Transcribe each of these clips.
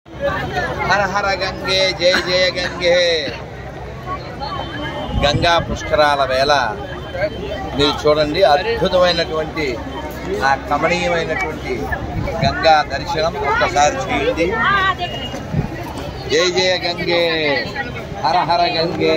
హర హర గంగే జయ జయ గంగే గంగా పుష్కరాల వేళ మీరు చూడండి అద్భుతమైనటువంటి ఆ కమనీయమైనటువంటి గంగా దర్శనం ఒక్కసారి చేయండి జయ జయ గంగే హర హర గంగే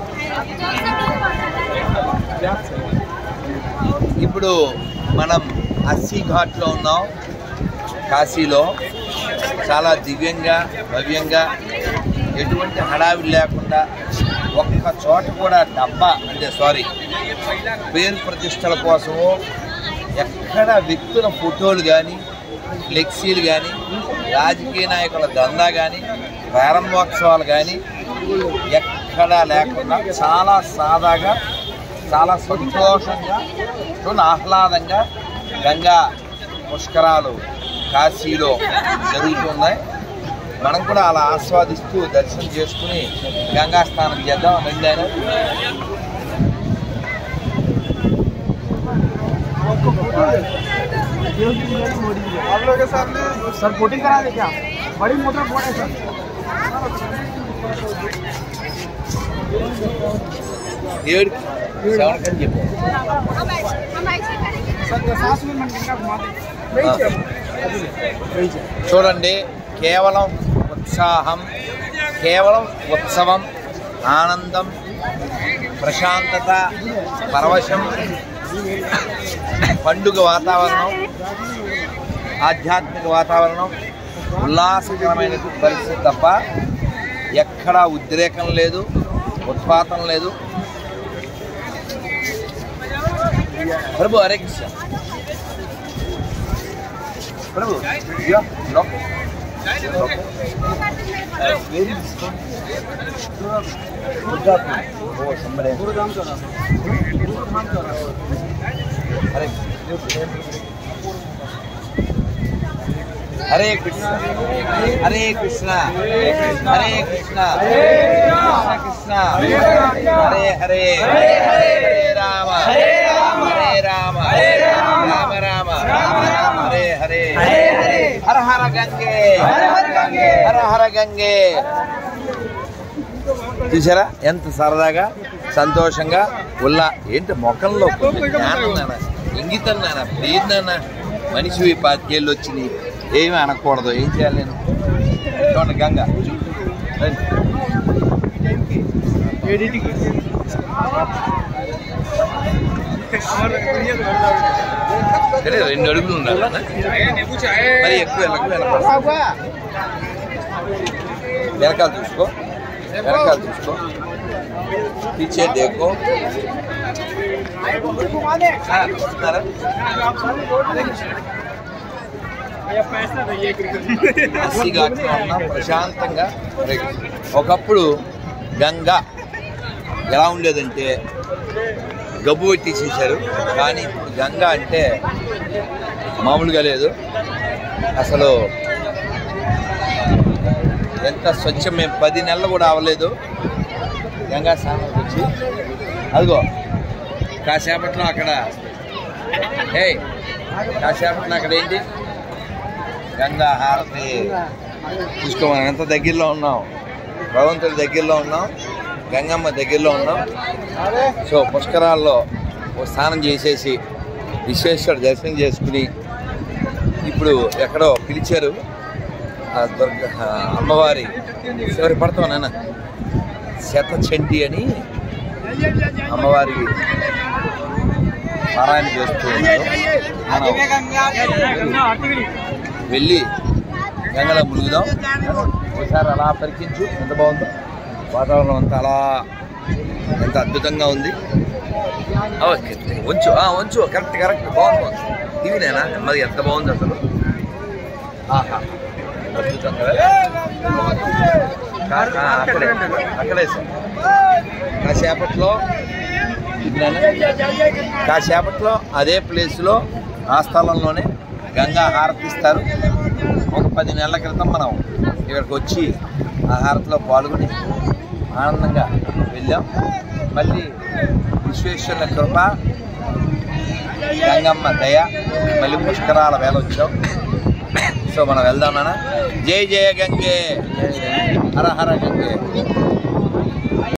ఇప్పుడు మనం అస్సీ ఘాట్లో ఉన్నాం కాశీలో చాలా దివ్యంగా భవ్యంగా ఎటువంటి హడావిడి లేకుండా ఒక్క చోట కూడా డబ్బా అంటే సారీ పేరు ప్రతిష్టల కోసము ఎక్కడ వ్యక్తుల ఫోటోలు కానీ ఫ్లెక్సీలు కానీ రాజకీయ నాయకుల దందా కానీ ప్రారంభోత్సవాలు కానీ ఎక్కడా లేకుండా చాలా సాదాగా చాలా సంతోషంగా చూడండి ఆహ్లాదంగా గంగా పుష్కరాలు కాశీలో జరుగుతున్నాయి మనం కూడా అలా ఆస్వాదిస్తూ దర్శనం చేసుకుని గంగా స్నానం చేద్దాం రండి ఆయన आप लोग के सामने सर बोटिंग करा दे क्या बड़ी मोटर बोट है सर ఏడు సెవెన్ అని చెప్పు सर सास में मन गंगा घुमा दे वही चाहिए वही चाहिए చూడండి కేవలం ఉత్సాహం కేవలం ఉత్సవం ఆనందం ప్రశాంతత పరవశం పండుగ వాతావరణం ఆధ్యాత్మిక వాతావరణం ఉల్లాసకరమైన పరిస్థితి తప్ప ఎక్కడా ఉద్రేకం లేదు ఉత్పాతం లేదు ప్రభు హరే కృష్ణ ప్రభు ఇదిగో, లోపల. లోపల. Where is this from? Gurgaon. Oh, somebody. Hare Hare Krishna Hare Krishna Hare Krishna Krishna Krishna Hare Hare Hare Rama Hare Rama Rama Rama Hare Hare హర హర గంగే హర హర గంగే చూసారా ఎంత సరదాగా సంతోషంగా ఉల్లా ఏంటి మొఖంలో కొంచెం జ్ఞానం నాన్న ఇంగితం నాన్న ప్లీజ్ నాన్న మనిషి పాతికేళ్ళు వచ్చినాయి ఏమీ అనకూడదు ఏం చేయాలి నేను చూడండి గంగ రండి. సరే, రెండు అడుగులు ఉండాలి నాన్న. మరి ఎక్కువ వెళ్ళకు వెళ్ళకూడదు వెనకాల చూసుకో వెనకాల చూసుకో పీछे देखो घुमा दे ఆ, చూస్తున్నారా? पैसा दे एक అస్సీ ఘాట్లో ఉన్న ప్రశాంతంగా రేగు. ఒకప్పుడు గంగ ఎలా ఉండేదంటే గబ్బు పెట్టేసేసారు కానీ ఇప్పుడు గంగ అంటే మామూలుగా లేదు అసలు ఎంత స్వచ్ఛం మేము పది నెలలు కూడా అవ్వలేదు గంగా స్నానానికి వచ్చి అదిగో కాసేపట్లో అక్కడ ఏయ్ కాసేపట్లో అక్కడ ఏంటి గంగా హారతి చూసుకోమని ఎంత దగ్గరలో ఉన్నాం భగవంతుడి దగ్గరలో ఉన్నాం గంగమ్మ దగ్గరలో ఉన్నాం సో పుష్కరాల్లో ఓ స్నానం చేసేసి విశ్వేశ్వర దర్శనం చేసుకుని ఇప్పుడు ఎక్కడో పిలిచారు ఆ దుర్గ ఆ అమ్మవారి చివరి పడతాం నాన్న శత చండి అని అమ్మవారి పారాయణ చేస్తూ ఉన్నారు మనం వెళ్ళి గంగలో మునుగుదాం ఒకసారి అలా పరికించు ఎంత బాగుందో వాతావరణం అంతా అలా ఎంత అద్భుతంగా ఉంది ఓకే ఉంచు ఆ, ఉంచు కరెక్ట్ కరెక్ట్ బాగుంది బాగుంది ఇవి నేనా మరి ఎంత బాగుంది అసలు ఆహా అద్భుతం కదా కా- ఆ, అక్కడే అక్కడే సార్ కాసేపట్లో ఇదేనా? కాసేపట్లో అదే ప్లేస్లో ఆ స్థలంలోనే గంగా హారతిస్తారు ఒక పది నెలల క్రితం మనం ఇక్కడికి వచ్చి ఆ హారతిలో పాల్గొని ఆనందంగా వెళ్ళాం మళ్ళీ విశ్వేశ్వరుల కృప గంగమ్మ దయ మళ్ళీ పుష్కరాల వేళ వచ్చాం సో మనం వెళ్దాం నాన్న జై జయ గంగే హర హర గంగే